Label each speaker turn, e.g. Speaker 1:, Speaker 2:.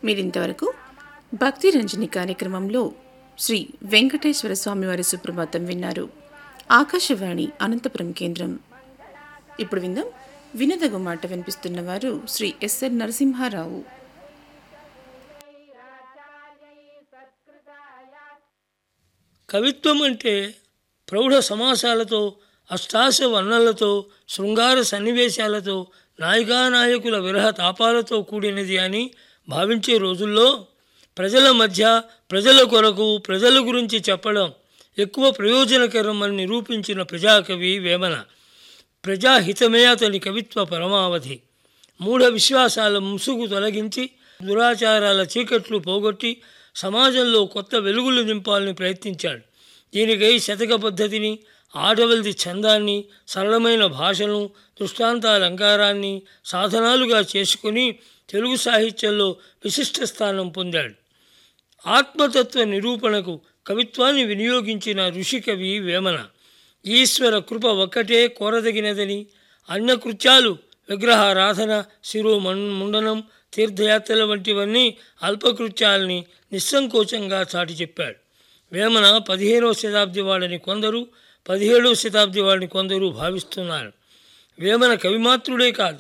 Speaker 1: మీరింతవరకు భక్తి రంజని కార్యక్రమంలో శ్రీ వెంకటేశ్వర స్వామి వారి సుప్రభాతం విన్నారు ఆకాశవాణి అనంతపురం కేంద్రం ఇప్పుడు విందాం వినదగు మాట వినిపిస్తున్న వారు శ్రీ ఎస్ఎన్ నరసింహారావు
Speaker 2: కవిత్వం అంటే ప్రౌఢ సమాసాలతో అష్టాశ వర్ణనలతో శృంగార సన్నివేశాలతో నాయకానాయకుల విరహ తాపాలతో కూడినది అని భావించే రోజుల్లో ప్రజల మధ్య ప్రజల కొరకు ప్రజల గురించి చెప్పడం ఎక్కువ ప్రయోజనకరం అని నిరూపించిన ప్రజాకవి వేమన ప్రజాహితమే అతని కవిత్వ పరమావధి మూఢ విశ్వాసాల ముసుగు తొలగించి దురాచారాల చీకట్లు పోగొట్టి సమాజంలో కొత్త వెలుగులు నింపాలని ప్రయత్నించాడు దీనికై శతక పద్ధతిని ఆడవల్ది ఛందాన్ని సరళమైన భాషను దృష్టాంతాలంకారాన్ని సాధనాలుగా చేసుకుని తెలుగు సాహిత్యంలో విశిష్ట స్థానం పొందాడు ఆత్మతత్వ నిరూపణకు కవిత్వాన్ని వినియోగించిన ఋషికవి వేమన ఈశ్వర కృప ఒక్కటే కోరదగినదని అన్నకృత్యాలు విగ్రహారాధన శిరో మన్ ముండనం తీర్థయాత్రల వంటివన్నీ అల్పకృత్యాల్ని నిస్సంకోచంగా చాటి చెప్పాడు వేమన పదిహేనవ శతాబ్ది వాడని కొందరు పదిహేడవ శతాబ్ది వాడిని కొందరు భావిస్తున్నారు వేమన కవిమాత్రుడే కాదు